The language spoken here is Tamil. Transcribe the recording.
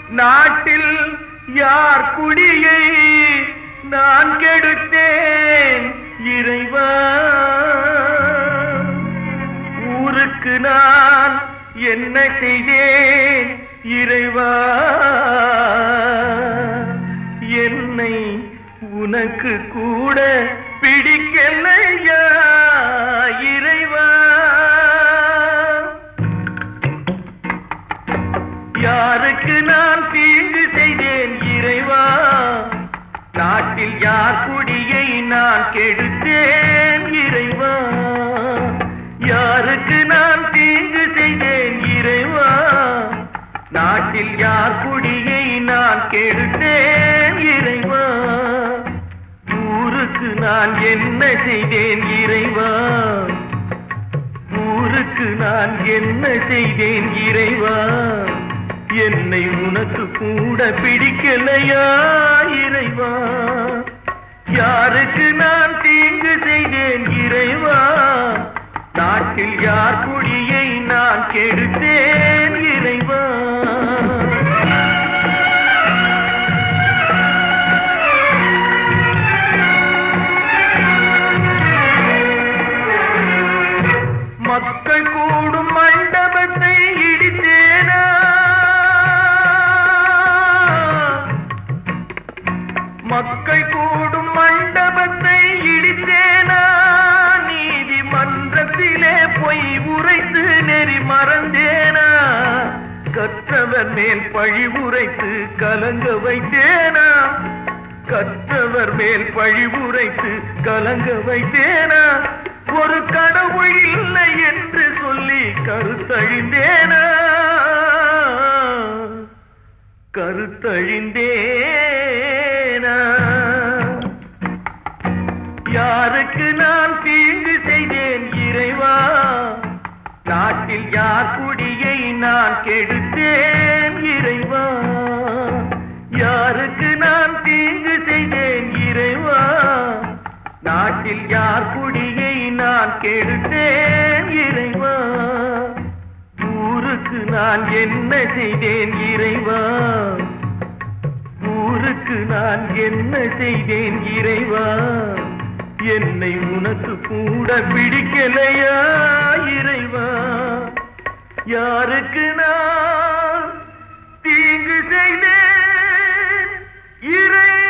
நாட்டில் யார் குடியை நான் கெடுத்தேன் இறைவா ஊருக்கு நான் என்ன செய்தேன் இறைவா என்னை உனக்கு கூட பிடிக்கலையா இறைவா யாருக்கு நான் தீங்கு செய்தேன் இறைவா நாட்டில் யார் குடியை நான் கெடுத்தேன் இறைவா யாருக்கு நான் தீங்கு செய்தேன் இறைவா நாட்டில் யார் குடியை நான் கெடுத்தேன் இறைவா ஊருக்கு நான் என்ன செய்தேன் இறைவா ஊருக்கு நான் என்ன செய்தேன் இறைவா என்னை உனக்கு கூட பிடிக்கலையா இறைவா யாருக்கு நான் தீங்கு செய்தேன் இறைவா நாட்டில் யார் குடியை நான் கெடுத்தேன் இறைவா மக்கள் கூடும் மண்டபத்தை இடித்தேனா மக்கள் கூடும் மண்டபத்தை இடித்தேனா நீதிமன்றத்திலே பொய் உரைத்து நெறி மறந்தேனா கற்றவர் மேல் பழி உரைத்து கலங்க வைத்தேனா கற்றவர் மேல் பழி உரைத்து கலங்க வைத்தேனா ஒரு கடவுள் இல்லை என்று சொல்லி கருத்தழிந்தேனா கருத்தழிந்தேனா யாருக்கு நான் தீங்கு செய்தேன் இறைவா நாட்டில் யார் குடியை நான் கெடுத்தேன் இறைவா யாருக்கு நான் தீங்கு செய்தேன் இறைவா நாட்டில் யார் குடியை நான் கெடுத்தேன் இறைவா ஊருக்கு நான் என்ன செய்தேன் இறைவா ஊருக்கு நான் என்ன செய்தேன் இறைவா என்னை உனக்கு கூட பிடிக்கலையா இறைவா யாருக்கு நான் தீங்கு செய்தேன் இறைவா